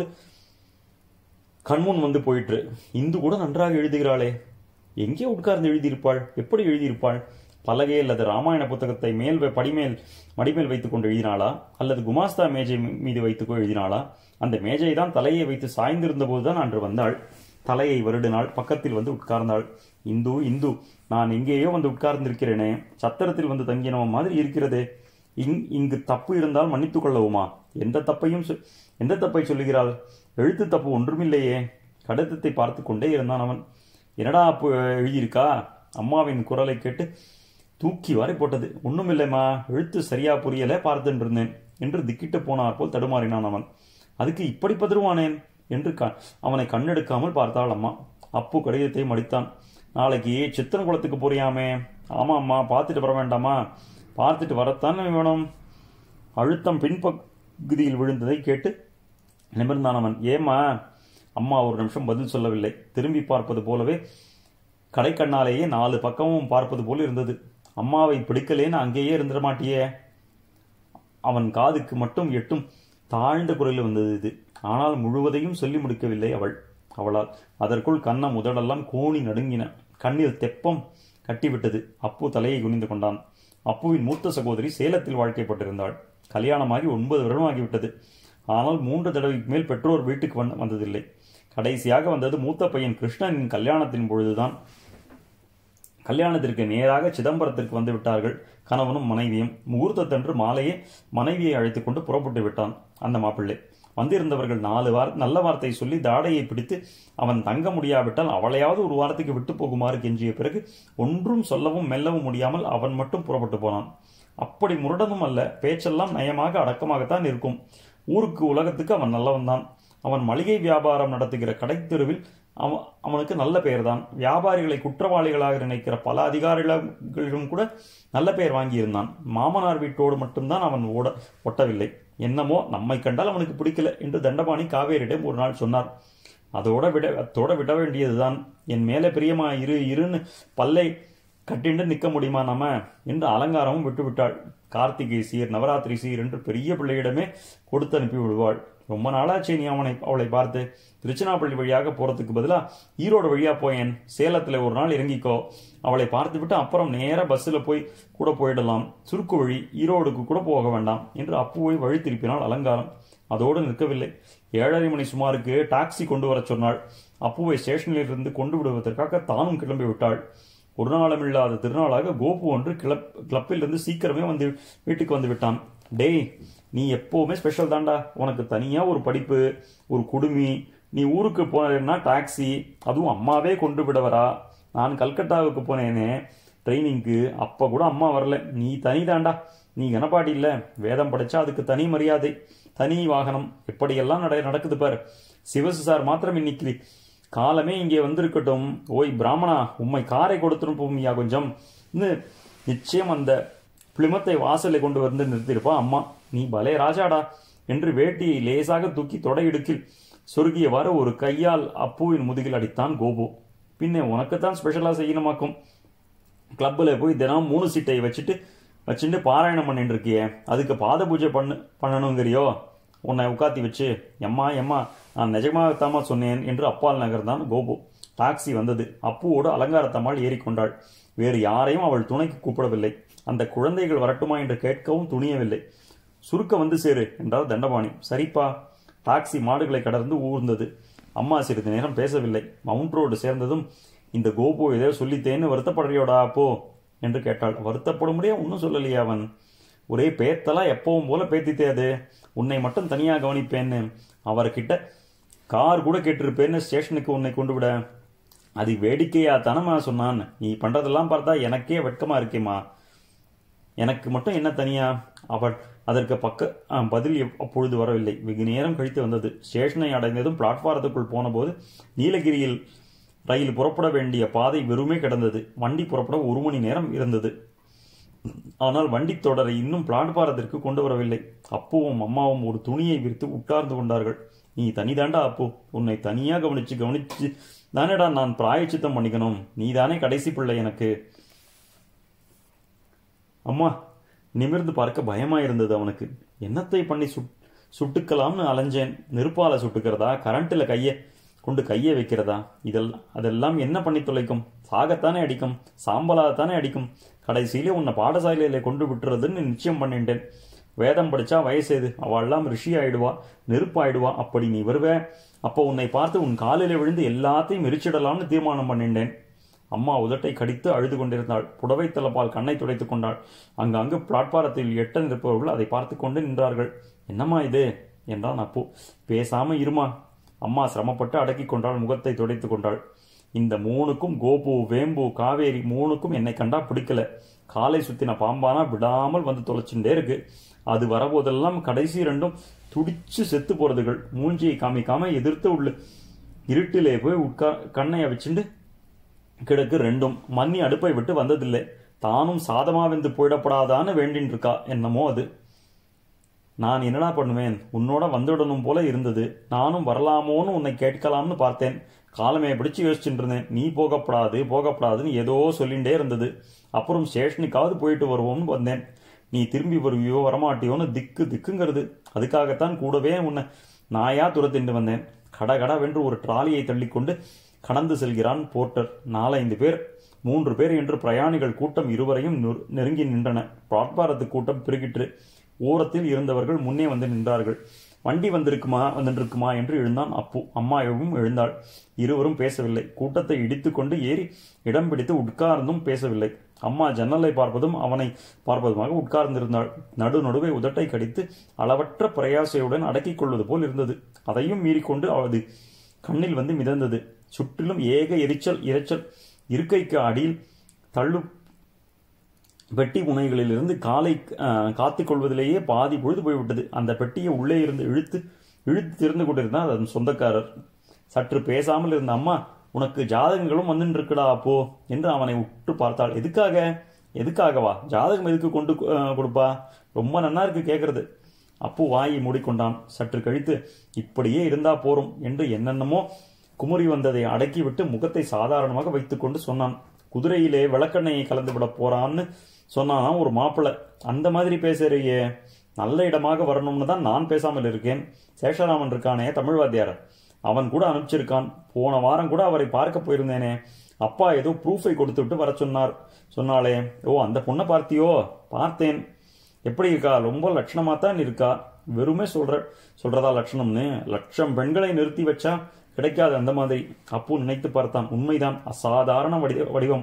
கண்முன் வந்து போயிற்று இந்து கூட நன்றாக எழுதுகிறாளே எங்கே உட்கார்ந்து எழுதியிருப்பாள் எப்படி எழுதியிருப்பாள் பலகை அல்லது ராமாயண புத்தகத்தை மேல் வை- படிமேல் மடிமேல் வைத்துக் கொண்டு எழுதினாளா அல்லது குமாஸ்தா மேஜை மீ- மீது வைத்துக் கொண்டு எழுதினாளா அந்த மேஜை தான் தலையை வைத்து சாய்ந்திருந்த போதுதான் அன்று வந்தாள் தலையை வருடினாள் பக்கத்தில் வந்து உட்கார்ந்தாள் இந்து இந்து நான் எங்கேயோ வந்து உட்கார்ந்திருக்கிறேனே சத்திரத்தில் வந்து தங்கினவன் மாதிரி இருக்கிறதே இங் இங்கு தப்பு இருந்தால் மன்னித்துக் கொள்ளவுமா எந்த தப்பையும் சொ- எந்த தப்பை சொல்லுகிறாள் எழுத்து தப்பு ஒன்றுமில்லையே கடிதத்தை பார்த்து கொண்டே இருந்தான் அவன் என்னடா அப்பு எழுதியிருக்கா அம்மாவின் குரலை கேட்டு தூக்கி வாரி போட்டது ஒண்ணுமில்லைம்மா எழுத்து சரியா புரியல பார்த்துட்டு இருந்தேன் என்று திக்கிட்டு போனார் போல் தடுமாறினான் அவன் அதுக்கு இப்படி பதறுவானேன் என்று க- அவனை கண்ணெடுக்காமல் பார்த்தாள் அம்மா அப்பு கடிதத்தை மடித்தான் நாளைக்கு சித்தன் குளத்துக்கு போறியாமே ஆமா அம்மா பார்த்துட்டு வர வேண்டாமா பார்த்துட்டு வரத்தானே வேணும் அழுத்தம் பின்பகுதியில் விழுந்ததை கேட்டு நிமிர்ந்தான் அவன் ஏம்மா அம்மா ஒரு நிமிஷம் பதில் சொல்லவில்லை திரும்பி பார்ப்பது போலவே கடைக்கண்ணாலேயே நாலு பக்கமும் பார்ப்பது போல் இருந்தது அம்மாவை பிடிக்கலேன்னு அங்கேயே இருந்துட மாட்டியே அவன் காதுக்கு மட்டும் எட்டும் தாழ்ந்த குரலில் வந்தது இது ஆனால் முழுவதையும் சொல்லி முடிக்கவில்லை அவள் அவளால் அதற்குள் கன்னம் உதடெல்லாம் கோணி நடுங்கின கண்ணில் தெப்பம் கட்டிவிட்டது அப்பு தலையை குனிந்து கொண்டான் அப்புவின் மூத்த சகோதரி சேலத்தில் வாழ்க்கைப்பட்டிருந்தாள் கல்யாணமாகி ஒன்பது வருடம் ஆகிவிட்டது ஆனால் மூன்று தடவைக்கு மேல் பெற்றோர் வீட்டுக்கு வந்து வந்ததில்லை கடைசியாக வந்தது மூத்த பையன் கிருஷ்ணனின் கல்யாணத்தின் பொழுதுதான் கல்யாணத்திற்கு நேராக சிதம்பரத்திற்கு வந்து விட்டார்கள் கணவனும் மனைவியும் முகூர்த்தத்தன்று மாலையே மனைவியை அழைத்துக் கொண்டு புறப்பட்டு விட்டான் அந்த மாப்பிள்ளை வந்திருந்தவர்கள் நாலு வார் நல்ல வார்த்தை சொல்லி தாடையை பிடித்து அவன் தங்க முடியாவிட்டால் அவளையாவது ஒரு வாரத்துக்கு விட்டு போகுமாறு கெஞ்சிய பிறகு ஒன்றும் சொல்லவும் மெல்லவும் முடியாமல் அவன் மட்டும் புறப்பட்டு போனான் அப்படி முரடனும் அல்ல பேச்செல்லாம் நயமாக அடக்கமாகத்தான் இருக்கும் ஊருக்கு உலகத்துக்கு அவன் நல்லவன் தான் அவன் மளிகை வியாபாரம் நடத்துகிற கடைத்தெருவில் அவன் அவனுக்கு நல்ல பெயர்தான் வியாபாரிகளை குற்றவாளிகளாக நினைக்கிற பல அதிகாரிகளிடம் கூட நல்ல பெயர் வாங்கியிருந்தான் மாமனார் வீட்டோடு மட்டும்தான் அவன் ஓட ஒட்டவில்லை என்னமோ நம்மை கண்டால் அவனுக்கு பிடிக்கல என்று தண்டபாணி காவேரியிடம் ஒரு நாள் சொன்னார் அதோட விட அதோட விட வேண்டியதுதான் என் மேலே பிரியமா இரு இருன்னு பல்லை கட்டிண்டு நிற்க முடியுமா நாம என்று அலங்காரமும் விட்டுவிட்டாள் கார்த்திகை சீர் நவராத்திரி சீர் என்று பெரிய பிள்ளையிடமே கொடுத்து அனுப்பி விடுவாள் ரொம்ப நாளாச்சே நீ அவனை அவளை பார்த்து திருச்சினாப்பள்ளி வழியாக போறதுக்கு பதிலா ஈரோடு வழியா போயேன் சேலத்துல ஒரு நாள் இறங்கிக்கோ அவளை பார்த்து விட்டு அப்புறம் நேரா பஸ்ஸில் போய் கூட போயிடலாம் சுருக்கு வழி ஈரோடுக்கு கூட போக வேண்டாம் என்று அப்புவை வழி திருப்பினாள் அலங்காரம் அதோடு நிற்கவில்லை ஏழரை மணி சுமாருக்கு டாக்ஸி கொண்டு வரச் சொன்னாள் அப்புவை ஸ்டேஷனில் இருந்து கொண்டு விடுவதற்காக தானும் கிளம்பி விட்டாள் ஒரு நாளமில்லாத திருநாளாக கோபு ஒன்று கிளப் கிளப்பில் இருந்து சீக்கிரமே வந்து வீட்டுக்கு வந்து விட்டான் டேய் நீ எப்பவுமே ஸ்பெஷல் தான்டா உனக்கு தனியா ஒரு படிப்பு ஒரு குடுமி நீ ஊருக்கு போனேன்னா டாக்ஸி அதுவும் அம்மாவே கொண்டு விடவரா நான் கல்கட்டாவுக்கு போனேனே ட்ரைனிங்க்கு அப்ப கூட அம்மா வரல நீ தனி தாண்டா நீ கனப்பாடி இல்ல வேதம் படிச்சா அதுக்கு தனி மரியாதை தனி வாகனம் எப்படியெல்லாம் நட நடக்குது பார் சிவசு சார் மாத்திரம் இன்னைக்கு காலமே இங்கே வந்திருக்கட்டும் ஓய் பிராமணா உம்மை காரை கொடுத்துருப்போம்யா கொஞ்சம் இன்னும் நிச்சயம் அந்த பிளிமத்தை வாசலை கொண்டு வந்து நிறுத்தியிருப்பா அம்மா நீ பலே ராஜாடா என்று வேட்டியை லேசாக தூக்கி தொடையிடுக்கில் சொருகியவாறு ஒரு கையால் அப்புவின் முதுகில் அடித்தான் கோபு பின்னே உனக்குத்தான் ஸ்பெஷலா செய்யணுமாக்கும் கிளப்பில் போய் தினம் மூணு சீட்டை வச்சுட்டு வச்சுட்டு பாராயணம் பண்ணிட்டு இருக்கியே அதுக்கு பாத பூஜை பண்ணு பண்ணணுங்கிறியோ உன்னை உட்காத்தி வச்சு எம்மா எம்மா நான் நிஜமாகத்தாமா சொன்னேன் என்று அப்பால் நகர்ந்தான் கோபு டாக்ஸி வந்தது அப்புவோடு அலங்காரத்தம்மாள் ஏறிக்கொண்டாள் வேறு யாரையும் அவள் துணைக்கு கூப்பிடவில்லை அந்த குழந்தைகள் வரட்டுமா என்று கேட்கவும் துணியவில்லை சுருக்க வந்து சேரு என்றார் தண்டபாணி சரிப்பா டாக்ஸி மாடுகளை கடந்து ஊர்ந்தது அம்மா சிறிது நேரம் பேசவில்லை மவுண்ட் ரோடு சேர்ந்ததும் இந்த கோபு ஏதோ சொல்லித்தேன்னு வருத்தப்படுறியோடா அப்போ என்று கேட்டாள் வருத்தப்படும்படியா ஒன்றும் சொல்லலையே அவன் ஒரே பேத்தலா எப்பவும் போல பேத்தித்தே அது உன்னை மட்டும் தனியா கவனிப்பேன்னு அவர்கிட்ட கார் கூட கேட்டிருப்பேன்னு ஸ்டேஷனுக்கு உன்னை கொண்டு விட அது வேடிக்கையா தானம்மா சொன்னான் நீ பண்றதெல்லாம் பார்த்தா எனக்கே வெட்கமா இருக்கேம்மா எனக்கு மட்டும் என்ன தனியா அவள் அதற்கு பக்க ஆ, பதில் எப்- அப்பொழுது வரவில்லை வெகு நேரம் கழித்து வந்தது ஸ்டேஷனை அடைந்ததும் பிளாட்பாரத்துக்குள் போனபோது நீலகிரியில் ரயில் புறப்பட வேண்டிய பாதை வெறுமே கிடந்தது வண்டி புறப்பட ஒரு மணி நேரம் இருந்தது ஆனால் வண்டி தொடரை இன்னும் பிளாட்பாரத்திற்கு கொண்டு வரவில்லை அப்புவும் அம்மாவும் ஒரு துணியை விரித்து உட்கார்ந்து கொண்டார்கள் நீ தனிதாண்டா அப்பு உன்னை தனியா கவனிச்சு கவனிச்சு தானேடா நான் பிராயச்சித்தம் பண்ணிக்கணும் நீ தானே கடைசி பிள்ளை எனக்கு அம்மா நிமிர்ந்து பார்க்க பயமா இருந்தது அவனுக்கு என்னத்தை பண்ணி சுட் சுட்டுக்கலாம்னு அலைஞ்சேன் நெருப்பால சுட்டுக்கிறதா கரண்ட்ல கைய கொண்டு கையை வைக்கிறதா இதெல்லாம் அதெல்லாம் என்ன பண்ணி தொலைக்கும் சாகத்தானே அடிக்கும் சாம்பலாகத்தானே அடிக்கும் கடைசியிலே உன்னை பாடசாலையில கொண்டு விட்டுறதுன்னு நிச்சயம் பண்ணிட்டேன் வேதம் படிச்சா வயசேது அவள்லாம் ரிஷி ஆயிடுவா நெருப்பு ஆயிடுவா அப்படி நீ வருவே அப்போ உன்னை பார்த்து உன் காலிலே விழுந்து எல்லாத்தையும் எரிச்சிடலாம்னு தீர்மானம் பண்ணிட்டேன் அம்மா உதட்டை கடித்து அழுது கொண்டிருந்தாள் புடவை தலப்பால் கண்ணை துடைத்துக் கொண்டாள் அங்கங்கு பிளாட்பாரத்தில் எட்ட நிற்பவர்கள் அதை பார்த்து கொண்டு நின்றார்கள் என்னம்மா இது என்றான் அப்பு பேசாம இருமா அம்மா சிரமப்பட்டு அடக்கிக் கொண்டாள் முகத்தை துடைத்துக் கொண்டாள் இந்த மூணுக்கும் கோபு வேம்பு காவேரி மூணுக்கும் என்னை கண்டா பிடிக்கல காலை சுத்தின பாம்பானா விடாமல் வந்து தொலைச்சுட்டே இருக்கு அது வரபோதெல்லாம் கடைசி ரெண்டும் துடிச்சு செத்து போறதுகள் மூஞ்சியை காமிக்காம எதிர்த்து உள்ள இருட்டிலே போய் உட்கா கண்ணைய வச்சுண்டு கிடக்கு ரெண்டும் மன்னி அடுப்பை விட்டு வந்ததில்லை தானும் சாதமா வெந்து போயிடப்படாதான்னு வேண்டின்னு இருக்கா என்னமோ அது நான் என்னடா பண்ணுவேன் உன்னோட வந்துடணும் போல இருந்தது நானும் வரலாமோன்னு உன்னை கேட்கலாம்னு பார்த்தேன் காலமே பிடிச்சு யோசிச்சுட்டு இருந்தேன் நீ போகப்படாது போகப்படாதுன்னு ஏதோ சொல்லிண்டே இருந்தது அப்புறம் ஸ்டேஷனுக்காவது போயிட்டு வருவோம்னு வந்தேன் நீ திரும்பி வருவியோ வரமாட்டியோன்னு திக்கு திக்குங்கிறது அதுக்காகத்தான் கூடவே உன்னை நாயா துரத்திண்டு வந்தேன் கட கடவென்று ஒரு டிராலியை தள்ளிக்கொண்டு கடந்து செல்கிறான் போர்ட்டர் நாலைந்து பேர் மூன்று பேர் என்று பிரயாணிகள் கூட்டம் இருவரையும் நெரு- நெருங்கி நின்றன பிளாட்பாரத்து கூட்டம் பெருகிற்று ஓரத்தில் இருந்தவர்கள் முன்னே வந்து நின்றார்கள் வண்டி வந்திருக்குமா வந்திருக்குமா என்று எழுந்தான் அப்பு அம்மாவும் எழுந்தாள் இருவரும் பேசவில்லை கூட்டத்தை இடித்துக்கொண்டு ஏறி இடம் பிடித்து உட்கார்ந்தும் பேசவில்லை அம்மா ஜன்னலை பார்ப்பதும் அவனை பார்ப்பதுமாக உட்கார்ந்திருந்தாள் நடு நடுவே உதட்டை கடித்து அளவற்ற பிரயாசையுடன் அடக்கிக் கொள்வது போல் இருந்தது அதையும் மீறிக்கொண்டு அவளது கண்ணில் வந்து மிதந்தது சுற்றிலும் ஏக எரிச்சல் இரைச்சல் இருக்கைக்கு அடியில் தள்ளு பெட்டி முனைகளிலிருந்து காலை அஹ், காத்துக் கொள்வதிலேயே பாதி பொழுது போய்விட்டது அந்த பெட்டியை உள்ளே இருந்து இழுத்து இழுத்து திறந்து கொண்டிருந்தார் அதன் சொந்தக்காரர் சற்று பேசாமல் இருந்த அம்மா உனக்கு ஜாதகங்களும் வந்துட்டு இருக்குடா அப்போ என்று அவனை உற்று பார்த்தாள் எதுக்காக எதுக்காகவா ஜாதகம் எதுக்கு கொண்டு அஹ், கொடுப்பா ரொம்ப நன்னா இருக்கு கேட்கறது அப்பு வாயை மூடிக்கொண்டான் சற்று கழித்து இப்படியே இருந்தா போரும் என்று என்னென்னமோ குமுறி வந்ததை அடக்கிவிட்டு முகத்தை சாதாரணமாக வைத்துக்கொண்டு சொன்னான் குதிரையிலே விளக்கெண்ணெயை கலந்து விட போறான்னு சொன்னானா ஒரு மாப்பிள்ளை அந்த மாதிரி பேசுறியே நல்ல இடமாக வரணும்னு தான் நான் பேசாமல் இருக்கேன் சேஷராமன் இருக்கானே தமிழ் வாத்தியார் அவன் கூட அனுப்பிச்சிருக்கான் போன வாரம் கூட அவரை பார்க்க போயிருந்தேனே அப்பா ஏதோ ப்ரூஃபை கொடுத்துட்டு வர சொன்னார் சொன்னாலே ஓ அந்த பொண்ணை பார்த்தியோ பார்த்தேன் எப்படி இருக்கா ரொம்ப லட்சணமா தான் இருக்கா வெறுமே சொல்ற சொல்றதா லட்சணம்னு லட்சம் பெண்களை நிறுத்தி வச்சா கிடைக்காது அந்த மாதிரி அப்பு நினைத்து பார்த்தான் உண்மைதான் அசாதாரண வடி வடிவம்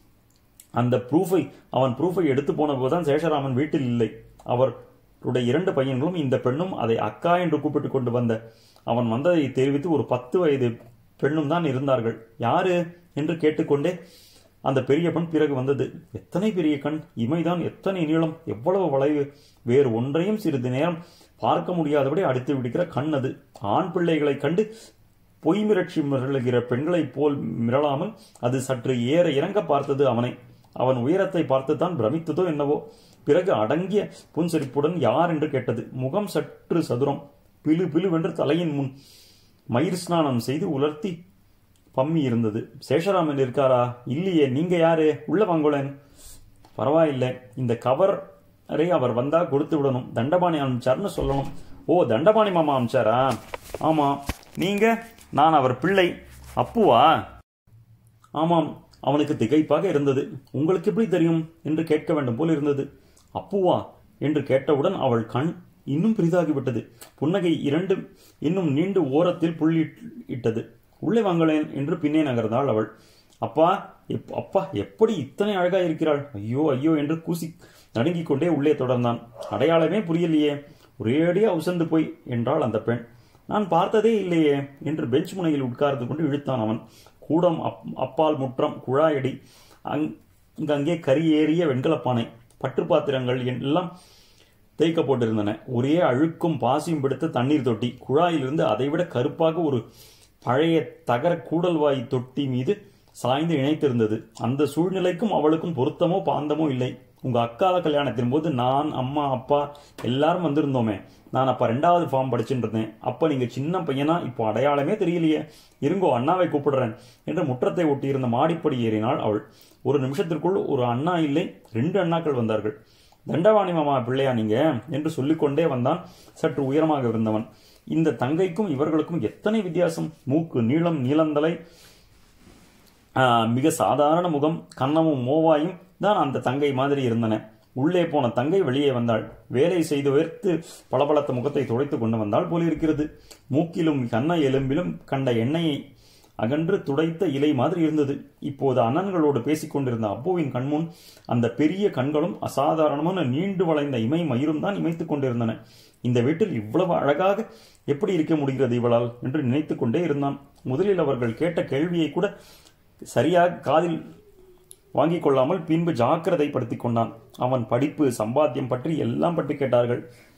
அந்த ப்ரூஃபை அவன் ப்ரூஃபை எடுத்து போன போதுதான் சேஷராமன் வீட்டில் இல்லை அவருடைய இரண்டு பையன்களும் இந்த பெண்ணும் அதை அக்கா என்று கூப்பிட்டு கொண்டு வந்த அவன் வந்ததை தெரிவித்து ஒரு பத்து வயது பெண்ணும் தான் இருந்தார்கள் யாரு என்று கேட்டுக்கொண்டே அந்த பெரிய பெண் பிறகு வந்தது எத்தனை பெரிய கண் இமைதான் எத்தனை நீளம் எவ்வளவு வளைவு வேறு ஒன்றையும் சிறிது நேரம் பார்க்க முடியாதபடி அடித்து விடுகிற கண் அது ஆண் பிள்ளைகளைக் கண்டு பொய் மிரட்சி மிரளுகிற பெண்களைப் போல் மிரளாமல் அது சற்று ஏற இறங்க பார்த்தது அவனை அவன் உயரத்தை பார்த்துத்தான் பிரமித்ததோ என்னவோ பிறகு அடங்கிய புன்சிரிப்புடன் யார் என்று கேட்டது முகம் சற்று சதுரம் பிலு பிலுவென்று தலையின் முன் மயிர் ஸ்நானம் செய்து உலர்த்தி பம்மி இருந்தது சேஷராமன் இருக்காரா இல்லையே நீங்க யாரு உள்ள வாங்கோலேன் பரவாயில்லை இந்த கவரை அவர் வந்தா கொடுத்து விடணும் தண்டபாணி அனுப்பிச்சார்னு சொல்லணும் ஓ தண்டபாணி மாமா அனுப்பிச்சாரா ஆமா நீங்க நான் அவர் பிள்ளை அப்புவா ஆமாம் அவனுக்கு திகைப்பாக இருந்தது உங்களுக்கு எப்படி தெரியும் என்று கேட்க வேண்டும் போல் இருந்தது அப்புவா என்று கேட்டவுடன் அவள் கண் இன்னும் பெரிதாகிவிட்டது புன்னகை இரண்டு இன்னும் நீண்டு ஓரத்தில் புள்ளியிட்டது உள்ளே வாங்களேன் என்று பின்னே நகர்ந்தாள் அவள் அப்பா எப் அப்பா எப்படி இத்தனை அழகா இருக்கிறாள் ஐயோ ஐயோ என்று கூசி நடுங்கிக் கொண்டே உள்ளே தொடர்ந்தான் அடையாளமே புரியலையே ஒரேடியா உசந்து போய் என்றாள் அந்த பெண் நான் பார்த்ததே இல்லையே என்று பெஞ்ச் முனையில் உட்கார்ந்து கொண்டு இழுத்தான் அவன் கூடம் அப் அப்பால் முற்றம் குழாயடி அங் அங்கங்கே கரியேறிய வெண்கலப்பானை பட்டு பாத்திரங்கள் எல்லாம் தேய்க்கப்பட்டிருந்தன ஒரே அழுக்கும் பாசியும் பிடித்த தண்ணீர் தொட்டி குழாயிலிருந்து அதைவிட கருப்பாக ஒரு பழைய தகர கூடல்வாய் தொட்டி மீது சாய்ந்து இணைத்திருந்தது அந்த சூழ்நிலைக்கும் அவளுக்கும் பொருத்தமோ பாந்தமோ இல்லை உங்க அக்கால கல்யாணத்தின் போது நான் அம்மா அப்பா எல்லாரும் வந்திருந்தோமே நான் அப்ப ரெண்டாவது ஃபார்ம் படிச்சுட்டு இருந்தேன் அப்ப நீங்க சின்ன பையனா இப்போ அடையாளமே தெரியலையே இருங்கோ அண்ணாவை கூப்பிடுறேன் என்று முற்றத்தை ஒட்டியிருந்த மாடிப்படி ஏறினாள் அவள் ஒரு நிமிஷத்திற்குள் ஒரு அண்ணா இல்லை ரெண்டு அண்ணாக்கள் வந்தார்கள் தண்டவாணி மாமா பிள்ளையா நீங்க என்று சொல்லிக்கொண்டே வந்தான் சற்று உயரமாக இருந்தவன் இந்த தங்கைக்கும் இவர்களுக்கும் எத்தனை வித்தியாசம் மூக்கு நீளம் நீளந்தலை ஆஹ், மிக சாதாரண முகம் கன்னமும் மோவாயும் தான் அந்த தங்கை மாதிரி இருந்தன உள்ளே போன தங்கை வெளியே வந்தாள் வேலை செய்து உயர்த்து பளபளத்த முகத்தை துடைத்து கொண்டு வந்தாள் போலிருக்கிறது மூக்கிலும் கன்ன எலும்பிலும் கண்ட எண்ணெயை அகன்று துடைத்த இலை மாதிரி இருந்தது இப்போது அண்ணன்களோடு பேசிக் கொண்டிருந்த அப்புவின் கண்முன் அந்த பெரிய கண்களும் அசாதாரணமான நீண்டு வளைந்த இமை மயிரும் தான் இமைத்துக் கொண்டிருந்தன இந்த வீட்டில் இவ்வளவு அழகாக எப்படி இருக்க முடிகிறது இவளால் என்று நினைத்துக் கொண்டே இருந்தான் முதலில் அவர்கள் கேட்ட கேள்வியை கூட சரியாக காதில் வாங்கிக் கொள்ளாமல் பின்பு ஜாக்கிரதைப்படுத்திக் கொண்டான் அவன் படிப்பு சம்பாத்தியம் பற்றி எல்லாம் பற்றி கேட்டார்கள்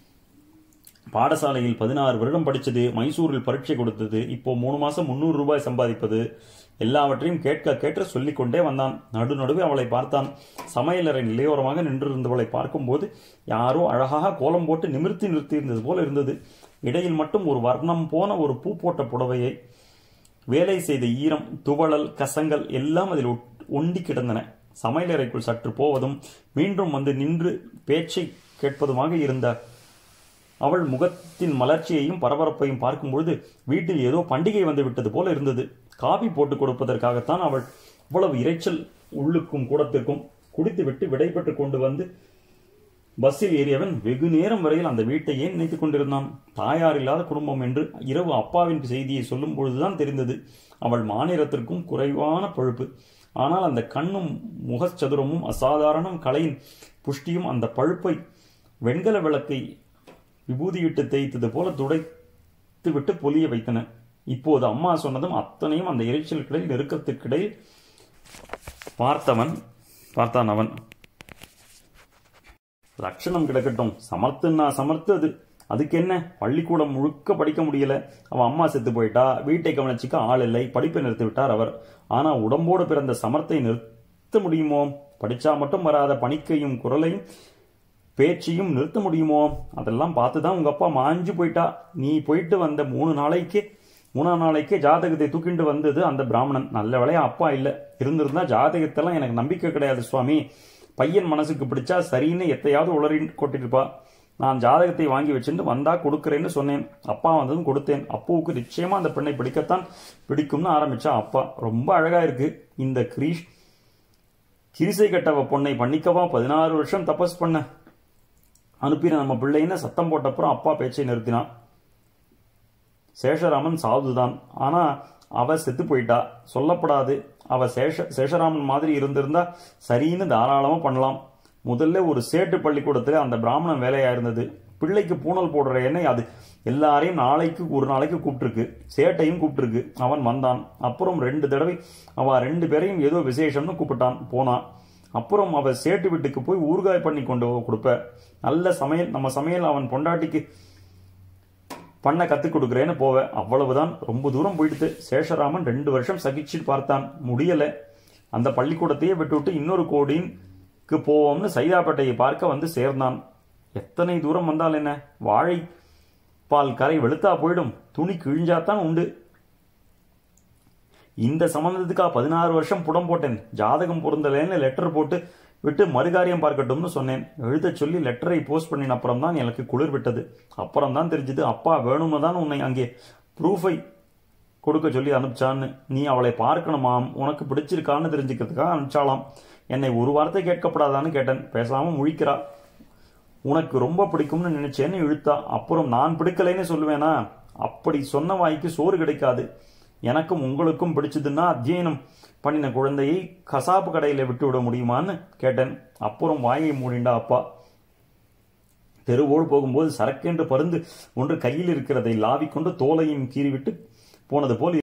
பாடசாலையில் பதினாறு வருடம் படிச்சது மைசூரில் பரீட்சை கொடுத்தது இப்போ மூணு மாசம் முந்நூறு ரூபாய் சம்பாதிப்பது எல்லாவற்றையும் கேட்க கேட்டு சொல்லிக்கொண்டே வந்தான் நடு நடுவே அவளை பார்த்தான் சமையலறை நிலையோரமாக நின்றிருந்தவளை பார்க்கும்போது யாரோ அழகாக கோலம் போட்டு நிமிர்த்தி நிறுத்தியிருந்தது போல இருந்தது இடையில் மட்டும் ஒரு வர்ணம் போன ஒரு பூ போட்ட புடவையை வேலை செய்த ஈரம் துவளல் கசங்கள் எல்லாம் அதில் ஒட்- ஒண்டி கிடந்தன சமையலறைக்குள் சற்று போவதும் மீண்டும் வந்து நின்று பேச்சை கேட்பதுமாக இருந்த அவள் முகத்தின் மலர்ச்சியையும் பரபரப்பையும் பார்க்கும்பொழுது வீட்டில் ஏதோ பண்டிகை வந்து விட்டது போல இருந்தது காபி போட்டு கொடுப்பதற்காகத்தான் அவள் இவ்வளவு இரைச்சல் உள்ளுக்கும் கூடத்திற்கும் குடித்துவிட்டு விடைபெற்று கொண்டு வந்து பஸ்ஸில் ஏறியவன் வெகு நேரம் வரையில் அந்த வீட்டை ஏன் நினைத்துக் கொண்டிருந்தான் தாயார் இல்லாத குடும்பம் என்று இரவு அப்பாவின் செய்தியை சொல்லும் பொழுதுதான் தெரிந்தது அவள் மாநிலத்திற்கும் குறைவான பழுப்பு ஆனால் அந்த கண்ணும் முகச்சதுரமும் அசாதாரணம் கலையின் புஷ்டியும் அந்த பழுப்பை வெண்கல விளக்கை விபூதியிட்டு தேய்த்தது போல துடைத்து விட்டு பொலிய வைத்தன இப்போது அம்மா சொன்னதும் அத்தனையும் அந்த இறைச்சலுக்கிடையில் நெருக்கத்துக்கிடையில் பார்த்தவன் பார்த்தான் அவன் லட்சணம் கிடக்கட்டும் சமர்த்துன்னா சமர்த்து அது அதுக்கு என்ன பள்ளிக்கூடம் முழுக்க படிக்க முடியல அவன் அம்மா செத்து போயிட்டா வீட்டை கவனிச்சுக்க ஆள் இல்லை படிப்பை நிறுத்தி விட்டார் அவர் ஆனா உடம்போடு பிறந்த சமர்த்தை நிறுத்த முடியுமோ படிச்சா மட்டும் வராத பணிக்கையும் குரலையும் பேச்சையும் நிறுத்த முடியுமோ அதெல்லாம் பார்த்து தான் உங்க அப்பா மாஞ்சு போயிட்டா நீ போயிட்டு வந்த மூணு நாளைக்கு மூணாம் நாளைக்கே ஜாதகத்தை தூக்கிட்டு வந்தது அந்த பிராமணன் நல்ல வேளையா அப்பா இல்ல இருந்திருந்தா ஜாதகத்தெல்லாம் எனக்கு நம்பிக்கை கிடையாது சுவாமி பையன் மனசுக்கு பிடிச்சா சரின்னு எத்தையாவது உளறி கொட்டிருப்பா நான் ஜாதகத்தை வாங்கி வச்சுட்டு வந்தா கொடுக்கறேன்னு சொன்னேன் அப்பா வந்ததும் கொடுத்தேன் அப்புவுக்கு நிச்சயமா அந்த பெண்ணை பிடிக்கத்தான் பிடிக்கும்னு ஆரம்பிச்சா அப்பா ரொம்ப அழகா இருக்கு இந்த கிரீஷ் கிரிசை கட்டவ பொண்ணை பண்ணிக்கவா பதினாறு வருஷம் தபஸ் பண்ண அனுப்பின நம்ம பிள்ளைன்னு சத்தம் போட்டப்புறம் அப்பா பேச்சை நிறுத்தினான் சேஷராமன் சாதுதான் ஆனா அவ செத்து போயிட்டா சொல்லப்படாது அவ சேஷ சேஷராமன் மாதிரி இருந்திருந்தா சரின்னு தாராளமா பண்ணலாம் முதல்ல ஒரு சேட்டு பள்ளிக்கூடத்துல அந்த பிராமணன் வேலையா இருந்தது பிள்ளைக்கு பூணல் போடுற எண்ணெய் அது எல்லாரையும் நாளைக்கு ஒரு நாளைக்கு கூப்பிட்டுருக்கு சேட்டையும் கூப்பிட்டுருக்கு அவன் வந்தான் அப்புறம் ரெண்டு தடவை அவ ரெண்டு பேரையும் ஏதோ விசேஷம்னு கூப்பிட்டான் போனான் அப்புறம் அவ சேட்டு வீட்டுக்கு போய் ஊறுகாய் பண்ணி கொண்டு கொடுப்ப நல்ல சமையல் நம்ம சமையல் அவன் பொண்டாட்டிக்கு பண்ண கத்துக் கொடுக்குறேன்னு போவ அவ்வளவுதான் ரொம்ப தூரம் போயிடுத்து சேஷராமன் ரெண்டு வருஷம் சகிச்சு பார்த்தான் முடியல அந்த பள்ளிக்கூடத்தையே விட்டுவிட்டு இன்னொரு கோடிக்கு போவோம்னு சைதாப்பேட்டையை பார்க்க வந்து சேர்ந்தான் எத்தனை தூரம் வந்தால் என்ன வாழை பால் கரை வெளுத்தா போயிடும் துணி கிழிஞ்சாத்தான் உண்டு இந்த சம்பந்தத்துக்கா பதினாறு வருஷம் புடம் போட்டேன் ஜாதகம் பொருந்தலேன்னு லெட்டர் போட்டு விட்டு மறுகாரியம் பார்க்கட்டும்னு சொன்னேன் எழுதச் சொல்லி லெட்டரை போஸ்ட் பண்ணின அப்புறம் தான் எனக்கு குளிர் விட்டது அப்புறம் தான் தெரிஞ்சது அப்பா வேணும்னு தான் உன்னை அங்கே ப்ரூஃபை கொடுக்க சொல்லி அனுப்பிச்சான்னு நீ அவளை பார்க்கணுமாம் உனக்கு பிடிச்சிருக்கான்னு தெரிஞ்சுக்கிறதுக்காக அனுப்பிச்சாலாம் என்னை ஒரு வார்த்தை கேட்கப்படாதான்னு கேட்டேன் பேசாம முழிக்கிறா உனக்கு ரொம்ப பிடிக்கும்னு நினைச்சேன்னு இழுத்தா அப்புறம் நான் பிடிக்கலைன்னு சொல்லுவேனா அப்படி சொன்ன வாய்க்கு சோறு கிடைக்காது எனக்கும் உங்களுக்கும் பிடிச்சதுன்னா அத்தியனம் பண்ணின குழந்தையை கசாப்பு கடையில விட்டு விட முடியுமான்னு கேட்டேன் அப்புறம் வாயை மூடிண்டா அப்பா தெருவோடு போகும்போது சரக்கென்று பருந்து ஒன்று கையில் இருக்கிறதை லாவிக்கொண்டு தோலையும் கீறிவிட்டு போனது போல்